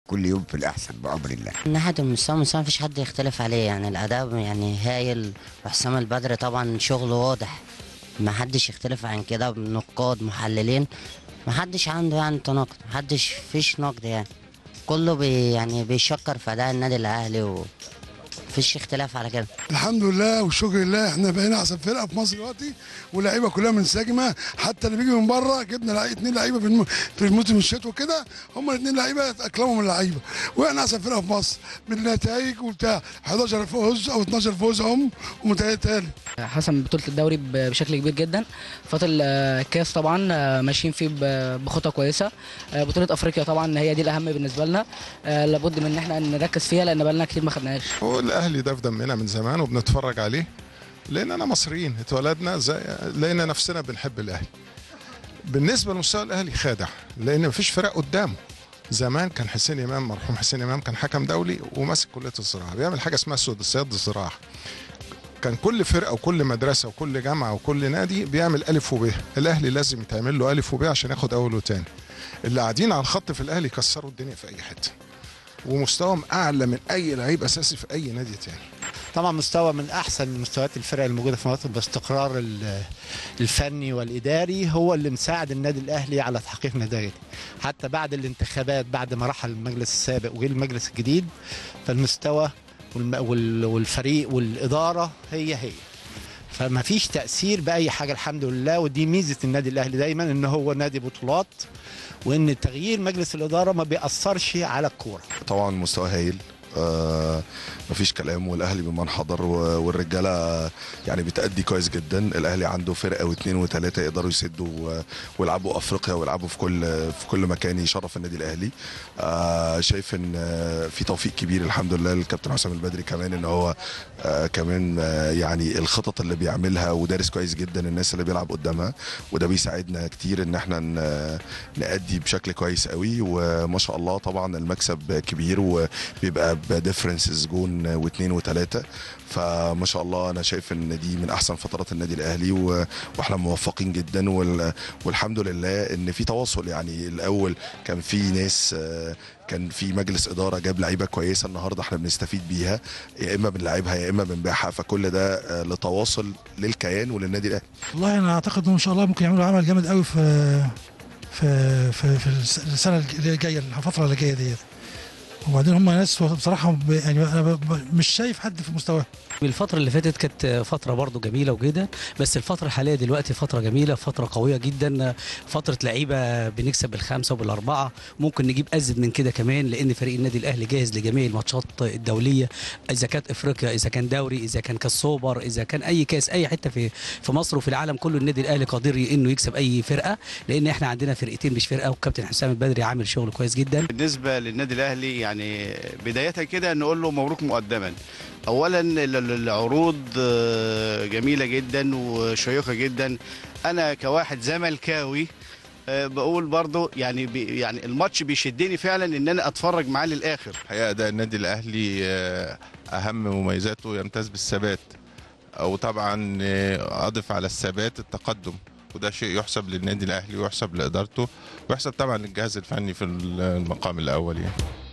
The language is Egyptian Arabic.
كل يوم في الاحسن بامر الله من ناحية المستوى المستوى مفيش حد يختلف عليه يعني الأداء يعني هايل وحسام البدري طبعا شغله واضح ما حدش يختلف عن كده نقاد محللين ما حدش عنده يعني تناقض محدش فيش نقد يعني كله بي يعني بيشكر في أداء النادي الأهلي ومفيش اختلاف على كده الحمد لله والشكر لله احنا بقينا احسن فرقه في مصر دلوقتي واللعيبه كلها منسجمه حتى اللي بيجي من بره جبنا لعيبه اثنين لعيبه في الم... في الموسم الشتوي كده هم الاثنين لعيبه اتاقلموا من اللعيبه واحنا احسن فرقه في مصر بالنتائج وبتاع 11 فوز او 12 فوز هم ومتهيألي حسم بطولة الدوري ب- بشكل كبير جدا فاضل آه، الكاس طبعا آه، ماشيين فيه ب- بخطى كويسة آه، بطولة افريقيا طبعا هي دي الاهم بالنسبة لنا آه، لابد من ان احنا نركز فيها لان بقالنا كتير ما خدناهاش هو الاهلي ده في دمنا من زمان وبنتفرج عليه لاننا مصريين اتولدنا زي لقينا نفسنا بنحب الاهلي بالنسبه لمستوى الاهلي خادع لان مفيش فرق قدامه زمان كان حسين امام مرحوم حسين امام كان حكم دولي وماسك كليه الزراعه بيعمل حاجه اسمها سود صياد الزراعه كان كل فرقه وكل مدرسه وكل جامعه وكل نادي بيعمل الف وب الاهلي لازم يتعمل له الف وب عشان ياخد اول وتاني اللي قاعدين على الخط في الاهلي كسروا الدنيا في اي حته ومستواهم اعلى من اي لعيب اساسي في اي نادي تاني طبعا مستوى من احسن مستويات الفرق الموجوده في مصر باستقرار ال- الفني والاداري هو اللي مساعد النادي الاهلي على تحقيق نتائج حتى بعد الانتخابات بعد ما رحل المجلس السابق وجه المجلس الجديد فالمستوى والم- وال- والفريق والاداره هي هي فما فيش تاثير باي حاجه الحمد لله ودي ميزه النادي الاهلي دايما ان هو نادي بطولات وان تغيير مجلس الاداره ما بيأثرش على الكوره طبعا مستوى هايل آه مفيش كلام والاهلي بمن حضر و- والرجاله يعني بتأدي كويس جدا الاهلي عنده فرقه واثنين وثلاثه يقدروا يسدوا و- ويلعبوا افريقيا ويلعبوا في كل في كل مكان يشرف النادي الاهلي آه شايف ان آه، في توفيق كبير الحمد لله للكابتن حسام البدري كمان ان هو آه كمان آه يعني الخطط اللي بيعملها ودارس كويس جدا الناس اللي بيلعب قدامها وده بيساعدنا كتير ان احنا ن- نأدي بشكل كويس قوي وما شاء الله طبعا المكسب كبير وبيبقى بديفرنسز جون واثنين وثلاثه فما شاء الله انا شايف ان دي من احسن فترات النادي الاهلي و- واحنا موفقين جدا وال- والحمد لله ان في تواصل يعني الاول كان في ناس آه، كان في مجلس اداره جاب لعيبه كويسه النهارده احنا بنستفيد بيها يا اما بنلعبها يا اما بنبيعها فكل ده آه، لتواصل للكيان وللنادي الاهلي والله انا اعتقد انهم ان شاء الله ممكن يعملوا عمل جامد قوي في في في, في السنه اللي جايه الفتره اللي جايه ديت وبعدين هم ناس بصراحه ب- يعني انا ب- ب- مش شايف حد في مستواه الفترة اللي فاتت كانت فترة برضو جميلة وجدا بس الفترة الحالية دلوقتي فترة جميلة فترة قوية جدا فترة لعيبة بنكسب بالخمسة وبالأربعة ممكن نجيب أزيد من كده كمان لأن فريق النادي الأهلي جاهز لجميع الماتشات الدولية إذا كانت إفريقيا إذا كان دوري إذا كان كاس سوبر إذا كان أي كاس أي حتة في في مصر وفي العالم كله النادي الأهلي قادر إنه يكسب أي فرقة لأن إحنا عندنا فرقتين مش فرقة والكابتن حسام البدري عامل شغل كويس جدا بالنسبه للنادي الاهلي يعني بدايه كده نقول له مبروك مقدما اولا ال- ال- العروض آه، جميله جدا وشيقه جدا انا كواحد زملكاوي آه، بقول برضو يعني بي يعني الماتش بيشدني فعلا ان انا اتفرج معاه للاخر الحقيقه ده النادي الاهلي آه، اهم مميزاته يمتاز بالثبات وطبعا آه، اضف على الثبات التقدم وده شيء يحسب للنادي الاهلي ويحسب لادارته ويحسب طبعا للجهاز الفني في المقام الاول يعني